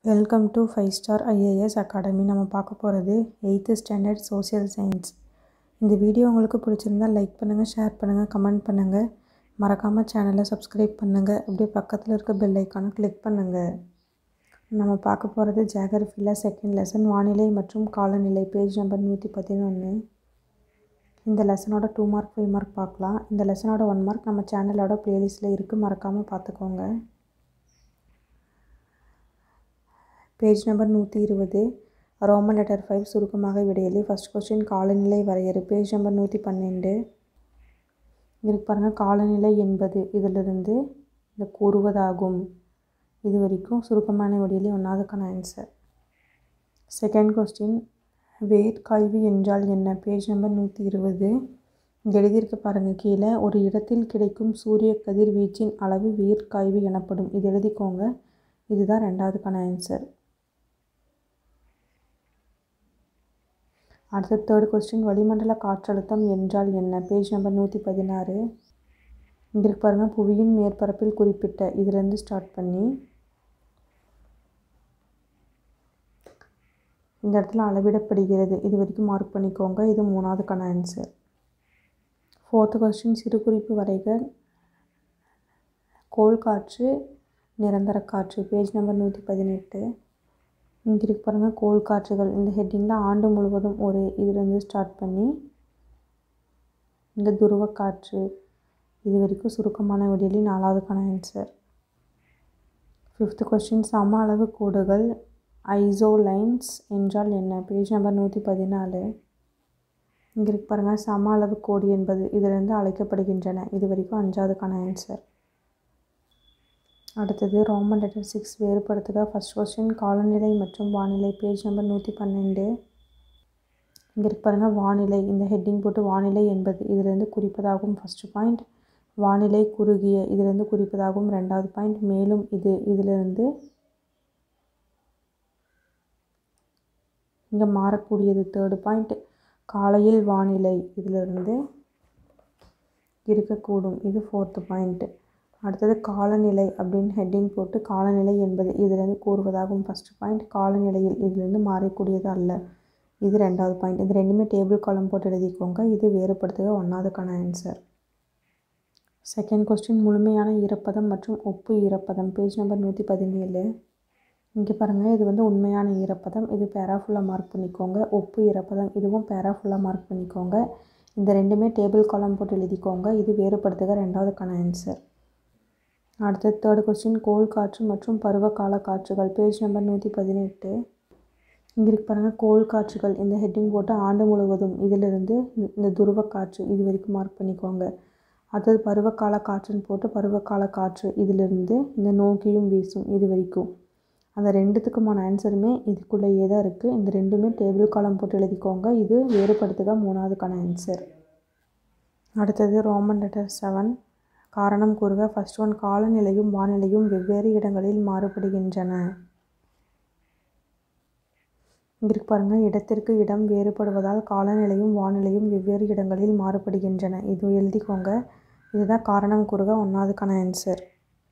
welcome to five star IAS academy நம்ம பார்க்க போகிறது எயித்து ஸ்டாண்டர்ட் சோஷியல் சயின்ஸ் இந்த வீடியோ உங்களுக்கு பிடிச்சிருந்தா லைக் பண்ணுங்கள் ஷேர் பண்ணுங்கள் கமெண்ட் பண்ணுங்கள் மறக்காமல் சேனலை சப்ஸ்கிரைப் பண்ணுங்கள் அப்படியே பக்கத்தில் இருக்க பெல் ஐக்கானை கிளிக் பண்ணுங்கள் நம்ம பார்க்க போகிறது ஜியாகிரஃபியில் செகண்ட் லெசன் வானிலை மற்றும் காலநிலை பேஜ் நம்பர் நூற்றி பதினொன்று இந்த லெசனோட டூ மார்க் ஃபைவ் மார்க் பார்க்கலாம் இந்த லெசனோட ஒன் மார்க் நம்ம சேனலோட ப்ளேலிஸ்ட்டில் இருக்குது மறக்காமல் பார்த்துக்கோங்க பேஜ் நம்பர் நூற்றி இருபது ரோமன் லெட்டர் ஃபைவ் சுருக்கமாக விடையலி ஃபஸ்ட் கொஸ்டின் காலநிலை வரையறு பேஜ் நம்பர் நூற்றி பன்னெண்டு இருக்கு பாருங்கள் காலநிலை என்பது இதிலிருந்து இந்த கூறுவதாகும் இது வரைக்கும் சுருக்கமான விடையிலே ஒன்றாவதுக்கான ஆன்சர் செகண்ட் கொஸ்டின் வேர்க்காய்வு என்றால் என்ன பேஜ் நம்பர் நூற்றி இருபது இங்கே எழுதியிருக்க பாருங்கள் கீழே ஒரு இடத்தில் கிடைக்கும் சூரிய கதிர்வீச்சின் அளவு வேர்க்காய்வு எனப்படும் இது எழுதிக்கோங்க இதுதான் ரெண்டாவதுக்கான ஆன்சர் அடுத்த தேர்ட் கொஸ்டின் வளிமண்டல காற்றழுத்தம் என்றால் என்ன பேஜ் நம்பர் நூற்றி பதினாறு இங்கே இருக்கு பாருங்கள் புவியின் மேற்பரப்பில் குறிப்பிட்ட இதுலேருந்து ஸ்டார்ட் பண்ணி இந்த இடத்துல அளவிடப்படுகிறது இது வரைக்கும் மார்க் பண்ணிக்கோங்க இது மூணாவதுக்கான ஆன்சர் ஃபோர்த்து கொஸ்டின் சிறு குறிப்பு வரைக கோள் காற்று நிரந்தர காற்று பேஜ் நம்பர் நூற்றி பதினெட்டு இங்கே இருக்கு பாருங்கள் கோள் காற்றுகள் இந்த ஹெட்டிங்கில் ஆண்டு முழுவதும் ஒரு இதுலேருந்து ஸ்டார்ட் பண்ணி இங்கே துருவ காற்று இது வரைக்கும் சுருக்கமான விடியலி நாலாவதுக்கான ஆன்சர் ஃபிஃப்த்து கொஸ்டின் சம அளவு கோடுகள் ஐசோலைன்ஸ் என்றால் என்ன பேஜ் நம்பர் நூற்றி பதினாலு இங்கே இருக்கு பாருங்கள் சம அளவு கோடு என்பது இதிலிருந்து அழைக்கப்படுகின்றன இது வரைக்கும் அஞ்சாவதுக்கான ஆன்சர் அடுத்தது ரோமன் லெட்டர் சிக்ஸ் வேறுபடுத்துக ஃபஸ்ட் கொஸ்டின் காலநிலை மற்றும் வானிலை பேஜ் நம்பர் நூற்றி பன்னெண்டு இங்கே இருக்கு பாருங்கள் வானிலை இந்த ஹெட்டிங் போட்டு வானிலை என்பது இதிலிருந்து குறிப்பதாகும் ஃபஸ்ட்டு பாயிண்ட் வானிலை குறுகிய இதிலிருந்து குறிப்பதாகும் ரெண்டாவது பாயிண்ட் மேலும் இது இதிலிருந்து இங்கே மாறக்கூடியது தேர்டு பாயிண்ட் காலையில் வானிலை இதிலிருந்து இருக்கக்கூடும் இது ஃபோர்த்து பாயிண்ட்டு அடுத்தது காலநிலை அப்படின்னு ஹெட்டிங் போட்டு காலநிலை என்பது இதிலிருந்து கூறுவதாகும் ஃபஸ்ட்டு பாயிண்ட் காலநிலையில் இதிலிருந்து மாறக்கூடியது அல்ல இது ரெண்டாவது பாயிண்ட் இது ரெண்டுமே டேபிள் காலம் போட்டு எழுதிக்கோங்க இது வேறுபடுத்துக ஒன்றாவதுக்கான ஆன்சர் செகண்ட் கொஸ்டின் முழுமையான ஈரப்பதம் மற்றும் ஒப்பு ஈரப்பதம் பேஜ் நம்பர் நூற்றி பதினேழு இங்கே பாருங்கள் இது வந்து உண்மையான ஈரப்பதம் இது பேராஃபுல்லாக மார்க் பண்ணிக்கோங்க ஒப்பு ஈரப்பதம் இதுவும் பேராஃபுல்லாக மார்க் பண்ணிக்கோங்க இந்த ரெண்டுமே டேபிள் காலம் போட்டு எழுதிக்கோங்க இது வேறுபடுத்துக ரெண்டாவதுக்கான ஆன்சர் அடுத்தது தேர்ட் கொஸ்டின் கோள் காற்று மற்றும் பருவகால காற்றுகள் பேஜ் நம்பர் நூற்றி பதினெட்டு இங்கே இருக்கு பாருங்கள் கோள் காற்றுகள் இந்த ஹெட்டிங் போட்டு ஆண்டு முழுவதும் இதிலிருந்து இந்த துருவ காற்று இது வரைக்கும் மார்க் பண்ணிக்கோங்க அடுத்தது பருவகால காற்றுன்னு போட்டு பருவகால காற்று இதிலிருந்து இந்த நோக்கியும் வீசும் இது வரைக்கும் அந்த ரெண்டுத்துக்குமான ஆன்சருமே இதுக்குள்ளேயே தான் இருக்குது இந்த ரெண்டுமே டேபிள் காலம் போட்டு எழுதிக்கோங்க இது வேறுபடுத்துக மூணாவதுக்கான ஆன்சர் அடுத்தது ரோமன் லெட்டர் செவன் காரணம் கூறுக ஃபஸ்ட் ஒன் காலநிலையும் வானிலையும் வெவ்வேறு இடங்களில் மாறுபடுகின்றன இங்கே இருக்கு பாருங்கள் இடத்திற்கு இடம் வேறுபடுவதால் காலநிலையும் வானிலையும் வெவ்வேறு இடங்களில் மாறுபடுகின்றன இது எழுதிக்கோங்க இதுதான் காரணம் கூறுக ஒன்றாவதுக்கான ஆன்சர்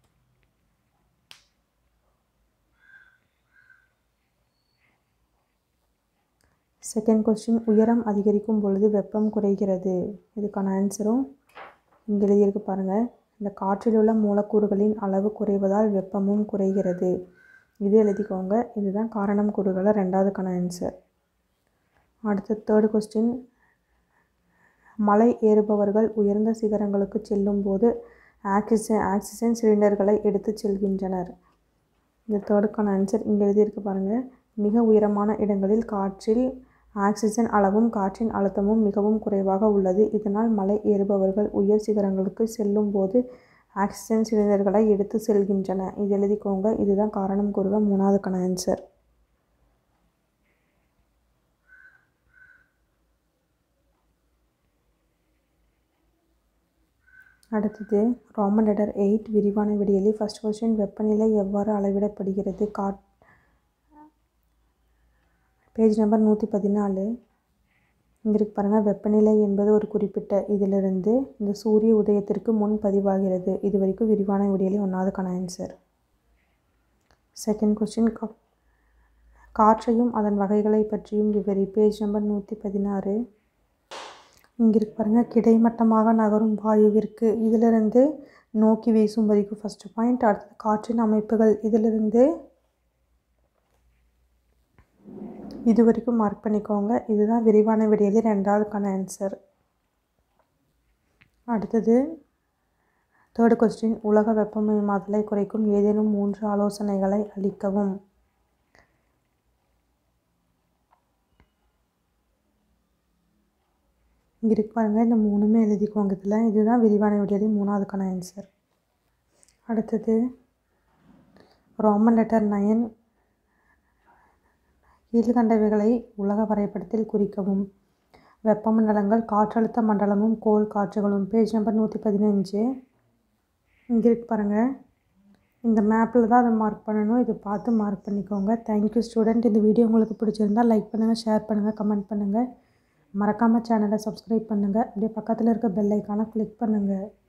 செகண்ட் கொஸ்டின் உயரம் அதிகரிக்கும் பொழுது வெப்பம் குறைகிறது இதுக்கான ஆன்சரும் இங்கே எழுதியிருக்கு பாருங்கள் இந்த காற்றில் உள்ள மூலக்கூறுகளின் அளவு குறைவதால் வெப்பமும் குறைகிறது இது எழுதிக்கோங்க இதுதான் காரணம் கூறுகளை ரெண்டாவதுக்கான ஆன்சர் அடுத்த தேர்டு கொஸ்டின் மலை ஏறுபவர்கள் உயர்ந்த சிகரங்களுக்கு செல்லும் போது ஆக்சிஜன் ஆக்சிஜன் சிலிண்டர்களை எடுத்து செல்கின்றனர் இந்த தேர்டுக்கான ஆன்சர் இங்கே எழுதியிருக்கு பாருங்கள் மிக உயரமான இடங்களில் காற்றில் ஆக்சிஜன் அளவும் காற்றின் அழுத்தமும் மிகவும் குறைவாக உள்ளது இதனால் மலை ஏறுபவர்கள் உயர் சிகரங்களுக்கு செல்லும் போது ஆக்சிஜன் சிலிண்டர்களை எடுத்து செல்கின்றன இது எழுதிக்கோங்க இதுதான் காரணம் கூறுக மூணாவதுக்கான ஆன்சர் அடுத்தது ரோமன் லெட்டர் எயிட் விரிவான விடியலி ஃபஸ்ட் கொஸ்டின் வெப்பநிலை எவ்வாறு அளவிடப்படுகிறது காட் பேஜ் நம்பர் நூற்றி பதினாலு இங்கே இருக்கு பாருங்கள் வெப்பநிலை என்பது ஒரு குறிப்பிட்ட இதிலிருந்து இந்த சூரிய உதயத்திற்கு முன் பதிவாகிறது இது வரைக்கும் விரிவான விடியலி ஒன்றாவதுக்கான ஆன்சர் செகண்ட் கொஸ்டின் காற்றையும் அதன் வகைகளை பற்றியும் விவரி பேஜ் நம்பர் நூற்றி பதினாறு இங்கே இருக்கு பாருங்கள் கிடைமட்டமாக நகரும் வாயுவிற்கு இதிலிருந்து நோக்கி வீசும் வரைக்கும் ஃபஸ்ட்டு பாயிண்ட் அடுத்தது காற்றின் அமைப்புகள் இதிலிருந்து இது வரைக்கும் மார்க் பண்ணிக்கோங்க இதுதான் விரிவான விடையில ரெண்டாவதுக்கான ஆன்சர் அடுத்தது தேர்டு கொஸ்டின் உலக வெப்பமயமாதலை குறைக்கும் ஏதேனும் மூன்று ஆலோசனைகளை அளிக்கவும் இங்கே இருக்கு பாருங்கள் இந்த மூணுமே எழுதிக்கோங்க இதில் இதுதான் விரிவான விடையில மூணாவதுக்கான ஆன்சர் அடுத்தது ரோமன் லெட்டர் நயன் கீழ்கண்டவைகளை உலக வரைபடத்தில் குறிக்கவும் வெப்பமண்டலங்கள் காற்றழுத்த மண்டலமும் கோள் காற்றுகளும் பேஜ் நம்பர் நூற்றி பதினஞ்சு இங்கே இருக்கு பாருங்கள் இந்த மேப்பில் தான் அதை மார்க் பண்ணணும் இதை பார்த்து மார்க் பண்ணிக்கோங்க தேங்க்யூ ஸ்டூடெண்ட் இந்த வீடியோ உங்களுக்கு பிடிச்சிருந்தால் லைக் பண்ணுங்கள் ஷேர் பண்ணுங்கள் கமெண்ட் பண்ணுங்கள் மறக்காமல் சேனலை சப்ஸ்கிரைப் பண்ணுங்கள் அப்படியே பக்கத்தில் இருக்க பெல் ஐக்கானை கிளிக் பண்ணுங்கள்